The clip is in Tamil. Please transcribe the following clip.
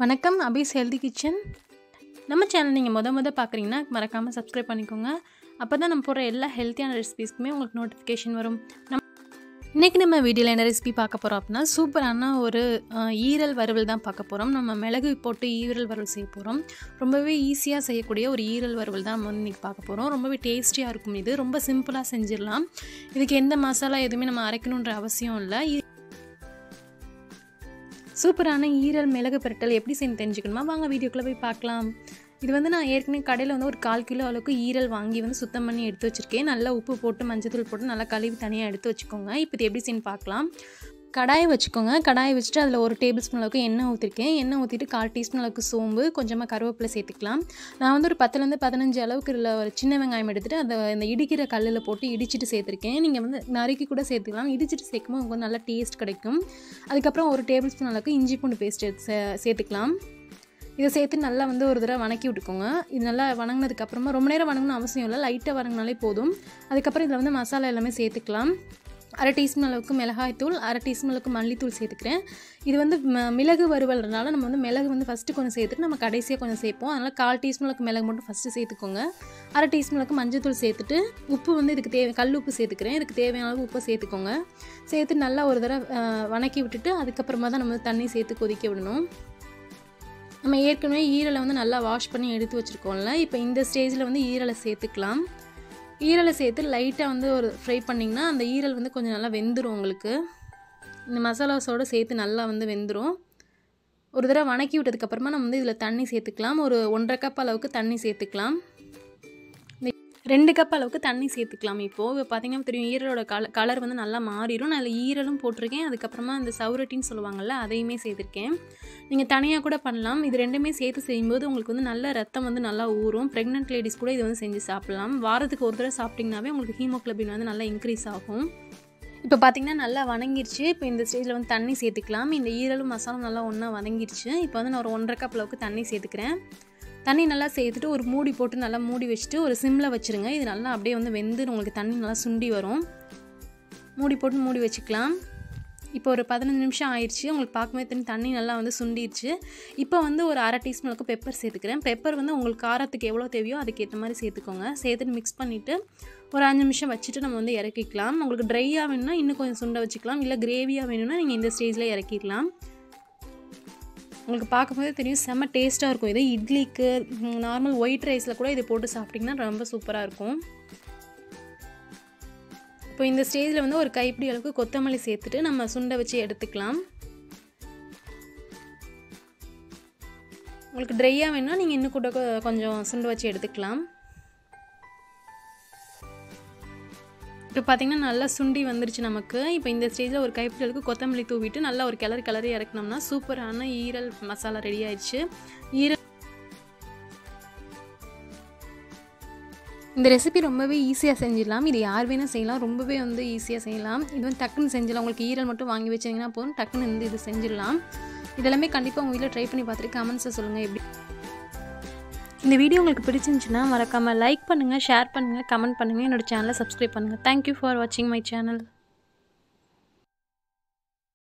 வணக்கம் அபிஸ் ஹெல்தி கிச்சன் நம்ம சேனல் நீங்கள் முத முத பார்க்குறீங்கன்னா மறக்காமல் சப்ஸ்கிரைப் பண்ணிக்கோங்க அப்போ தான் நம்ம போடுற எல்லா ஹெல்த்தியான ரெசிபீஸ்க்குமே உங்களுக்கு நோட்டிஃபிகேஷன் வரும் நம்ம இன்றைக்கி நம்ம வீடியோவில் என்ன ரெசிபி பார்க்க போகிறோம் அப்படின்னா சூப்பரான ஒரு அஹ், ஈரல் வறுவல் தான் பார்க்க போகிறோம் நம்ம மிளகு போட்டு ஈரல் வறுவல் செய்ய போகிறோம் ரொம்பவே ஈஸியாக செய்யக்கூடிய ஒரு ஈரல் வறுவல் தான் நம்ம வந்து இன்றைக்கி பார்க்க போகிறோம் ரொம்பவே டேஸ்டியாக இருக்கும் இது ரொம்ப சிம்பிளாக செஞ்சிடலாம் இதுக்கு எந்த மசாலா எதுவுமே நம்ம அரைக்கணுன்ற அவசியம் இல்லை இ- சூப்பரான ஈரல் மிளகு பிரட்டல் எப்படி செய்யணும் தெரிஞ்சுக்கணுமா வாங்க வீடியோக்குள்ளே போய் பார்க்கலாம் இது வந்து நான் ஏற்கனவே கடையில் வந்து ஒரு கால் கிலோ அளவுக்கு ஈரல் வாங்கி வந்து சுத்தம் பண்ணி எடுத்து வச்சுருக்கேன் நல்லா உப்பு போட்டு மஞ்சத்தூள் போட்டு நல்லா கழுவி தனியாக எடுத்து வச்சுக்கோங்க இப்போ இது எப்படி செய்யணும் பார்க்கலாம் கடாயை வச்சுக்கோங்க கடாயை வச்சுட்டு அதில் ஒரு டேபிள் ஸ்பூன் அளவுக்கு எண்ணெய் ஊற்றிருக்கேன் எண்ணெய் ஊற்றிட்டு கால் டீஸ்பூன் அளவுக்கு சோம்பு கொஞ்சமாக கருவேப்பிலை சேர்த்துக்கலாம் நான் வந்து ஒரு பத்துலேருந்து பதினஞ்சு அளவுக்கு உள்ள ஒரு சின்ன வெங்காயம் எடுத்துகிட்டு அதை இந்த இடிக்கிற கல்லில் போட்டு இடிச்சிட்டு சேர்த்துருக்கேன் நீங்கள் வந்து நறுக்கி கூட சேர்த்துக்கலாம் இடிச்சிட்டு சேர்க்கும்போது உங்களுக்கு நல்லா டேஸ்ட் கிடைக்கும் அதுக்கப்புறம் ஒரு டேபிள் ஸ்பூன் அளவுக்கு இஞ்சி பூண்டு பேஸ்ட் சே சேர்த்துக்கலாம் இதை சேர்த்து நல்லா வந்து ஒரு தடவை வணக்கி விட்டுக்கோங்க இது நல்லா வணங்கினதுக்கப்புறமா ரொம்ப நேரம் வணங்கணும் அவசியம் இல்லை லைட்டாக வணங்கினாலே போதும் அதுக்கப்புறம் இதில் வந்து மசாலா எல்லாமே சேர்த்துக்கலாம் அரை டீஸ்பூன் அளவுக்கு மிளகாய்த்தூள் அரை டீஸ்பூன் அளவுக்கு மல்லித்தூள் சேர்த்துக்கிறேன் இது வந்து ம- மிளகு வறுவல்றனால நம்ம வந்து மிளகு வந்து ஃபஸ்ட்டு கொஞ்சம் சேர்த்துட்டு நம்ம கடைசியாக கொஞ்சம் சேர்ப்போம் அதனால் கால் டீஸ்பூன் அளவுக்கு மிளகு மட்டும் ஃபஸ்ட்டு சேர்த்துக்கோங்க அரை டீஸ்பூன் அளவுக்கு மஞ்சத்தூள் சேர்த்துட்டு உப்பு வந்து இதுக்கு தேவை கல் உப்பு சேர்த்துக்கிறேன் இதுக்கு தேவையான அளவு உப்பை சேர்த்துக்கோங்க சேர்த்து நல்லா ஒரு தடவை அஹ், வணக்கி விட்டுட்டு அதுக்கப்புறமா தான் நம்ம தண்ணி சேர்த்து கொதிக்க விடணும் நம்ம ஏற்கனவே ஈரலை வந்து நல்லா வாஷ் பண்ணி எடுத்து வச்சுருக்கோம்ல இப்போ இந்த ஸ்டேஜில் வந்து ஈரலை சேர்த்துக்கலாம் ஈரலை சேர்த்து லைட்டாக வந்து ஒரு ஃப்ரை பண்ணிங்கன்னா அந்த ஈரல் வந்து கொஞ்சம் நல்லா வெந்துடும் உங்களுக்கு இந்த மசாலாஸோடு சேர்த்து நல்லா வந்து வெந்துடும் ஒரு தடவை வணக்கி விட்டதுக்கப்புறமா நம்ம வந்து இதில் தண்ணி சேர்த்துக்கலாம் ஒரு ஒன்றரை கப் அளவுக்கு தண்ணி சேர்த்துக்கலாம் இந்த ரெண்டு கப் அளவுக்கு தண்ணி சேர்த்துக்கலாம் இப்போது இப்போ பார்த்தீங்கன்னா தெரியும் ஈரலோட கல கலர் வந்து நல்லா மாறிடும் நான் அதில் ஈரலும் போட்டிருக்கேன் அதுக்கப்புறமா இந்த சவுரட்டின்னு சொல்லுவாங்கள்ல அதையுமே சேர்த்துருக்கேன் நீங்கள் தனியாக கூட பண்ணலாம் இது ரெண்டுமே சேர்த்து செய்யும்போது உங்களுக்கு வந்து நல்ல ரத்தம் வந்து நல்லா ஊறும் ப்ரெக்னென்ட் லேடிஸ் கூட இது வந்து செஞ்சு சாப்பிடலாம் வாரத்துக்கு ஒரு தடவை சாப்பிட்டிங்கனாவே உங்களுக்கு ஹீமோக்ளோபின் வந்து நல்லா இன்க்ரீஸ் ஆகும் இப்போ பார்த்தீங்கன்னா நல்லா வணங்கிருச்சு இப்போ இந்த ஸ்டேஜில் வந்து தண்ணி சேர்த்துக்கலாம் இந்த ஈரலும் மசாலும் நல்லா ஒன்றா வதங்கிருச்சு இப்போ வந்து நான் ஒரு ஒன்றரை கப் அளவுக்கு தண்ணி சேர்த்துக்கிறேன் தண்ணி நல்லா சேர்த்துட்டு ஒரு மூடி போட்டு நல்லா மூடி வச்சுட்டு ஒரு சிம்மில் வச்சுருங்க இது நல்லா அப்படியே வந்து வெந்து உங்களுக்கு தண்ணி நல்லா சுண்டி வரும் மூடி போட்டு மூடி வச்சுக்கலாம் இப்போ ஒரு பதினஞ்சு நிமிஷம் ஆயிடுச்சு உங்களுக்கு பார்க்கும்போது தண்ணி தண்ணி நல்லா வந்து சுண்டிடுச்சு இப்போ வந்து ஒரு அரை டீஸ்பூன் அளவுக்கு பெப்பர் சேர்த்துக்கிறேன் பெப்பர் வந்து உங்களுக்கு காரத்துக்கு எவ்வளோ தேவையோ அதுக்கேற்ற மாதிரி சேர்த்துக்கோங்க சேர்த்துட்டு மிக்ஸ் பண்ணிவிட்டு ஒரு அஞ்சு நிமிஷம் வச்சுட்டு நம்ம வந்து இறக்கிக்கலாம் உங்களுக்கு ட்ரையாக வேணும்னா இன்னும் கொஞ்சம் சுண்ட வச்சுக்கலாம் இல்லை கிரேவியாக வேணும்னா நீங்கள் இந்த ஸ்டேஜில் இறக்கிக்கலாம் உங்களுக்கு பார்க்கும்போதே தெரியும் செம்ம டேஸ்ட்டாக இருக்கும் இது இட்லிக்கு நார்மல் ஒயிட் ரைஸில் கூட இதை போட்டு சாப்பிட்டிங்கன்னா ரொம்ப சூப்பராக இருக்கும் இப்போ இந்த ஸ்டேஜில் வந்து ஒரு கைப்பிடி அளவுக்கு கொத்தமல்லி சேர்த்துட்டு நம்ம சுண்டை வச்சு எடுத்துக்கலாம் உங்களுக்கு ட்ரையாக வேணும்னா நீங்கள் இன்னும் கூட கொ- கொஞ்சம் சுண்டை வச்சு எடுத்துக்கலாம் இப்போ பார்த்தீங்கன்னா நல்லா சுண்டி வந்துருச்சு நமக்கு இப்போ இந்த ஸ்டேஜில் ஒரு கைப்பிடி அளவுக்கு கொத்தமல்லி தூவிட்டு நல்லா ஒரு கிளறி கிளறி இறக்குனோம்னா சூப்பரான ஈரல் மசாலா ரெடி ஆயிடுச்சு ஈரல் இந்த ரெசிபி ரொம்பவே ஈஸியாக செஞ்சிடலாம் இது யார் வேணால் செய்யலாம் ரொம்பவே வந்து ஈஸியாக செய்யலாம் இது வந்து டக்குன்னு செஞ்சிடலாம் உங்களுக்கு ஈரல் மட்டும் வாங்கி வச்சிங்கன்னா போதும் டக்குன்னு வந்து இது செஞ்சிடலாம் இதெல்லாமே கண்டிப்பாக உங்கள் வீட்டில் ட்ரை பண்ணி பார்த்துட்டு கமெண்ட்ஸை சொல்லுங்கள் எப்படி இந்த வீடியோ உங்களுக்கு பிடிச்சிருந்துச்சுன்னா மறக்காமல் லைக் பண்ணுங்கள் ஷேர் பண்ணுங்கள் கமெண்ட் பண்ணுங்கள் என்னோட சேனலை சப்ஸ்கிரைப் பண்ணுங்கள் தேங்க்யூ ஃபார் வாட்சிங் மை சேனல்